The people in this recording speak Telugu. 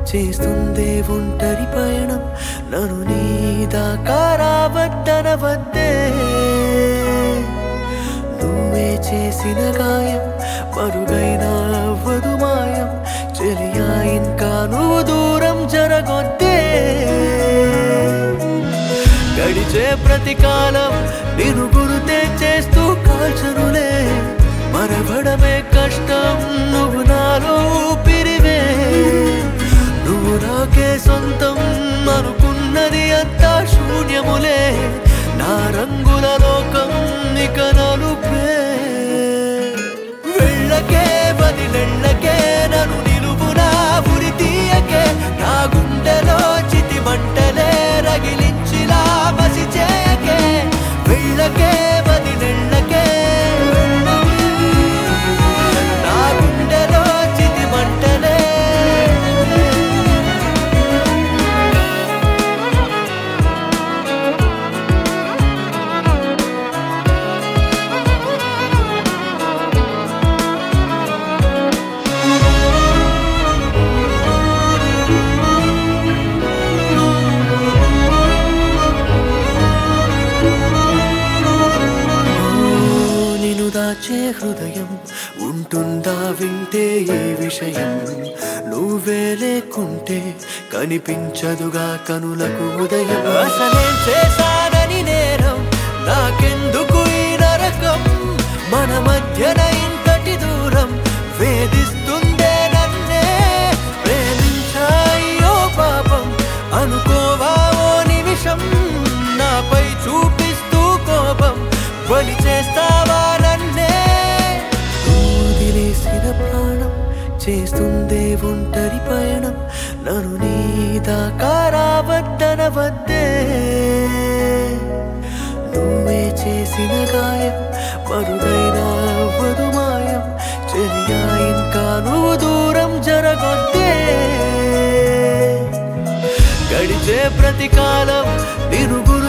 చేస్తుందే ఒంటరి పయనం నన్ను నీ దాకా రావద్దనవద్దే నువ్వే చేసిన గాయం మరుగైన అవ్వదు మాయం చెలియా ఇంకా నువ్వు దూరం జరగొద్దే గడిచే ప్రతి కాలం నేను గురుతే చేస్తూ కాల్చనులే మరవడమే కష్టం నువ్వు నాలో ఊపిరివే నువ్వు నాకే సొంతం అనుకున్నది అంతా శూన్యములే నా రంగుల లోకం ఇక నలుపే వెళ్ళకే బదిలెళ్ళకే నన్ను నిలువునా ఉరి తీయకే నా గుండెలో చితి మంటలే రగిలించిలా మసి చేయకే వెళ్ళకే బదిలెళ్ళకే నా గుండెలో చితి మంటలే నిన్ను దాచే హృదయం ఉంటుందా వింటే ఈ విషయం నువ్వే లేకుంటే కనిపించదుగా కనులకు ఉదయం అసలేం చేశానని నేరం నాకెందుకు ఈ నరకం మన మధ్యన ఇంతటి దూరం వేధిస్తుందే నన్నే ప్రేమించాయో పాపం అనుకోవా ఓ నిమిషం నాపై చూపిస్తూ కోపం బలి చేస్తావా నన్నే వదిలేసిన ప్రాణం చేస్తుందే ఒంటరి పయనం నన్ను నీ దాకా రావద్దనవద్దే నువ్వే చేసిన గాయం మరుగైన అవ్వదు మాయం చెలియా ఇంకా నువ్వు దూరం జరగొద్దే గడిచే ప్రతి కాలం నిరుగు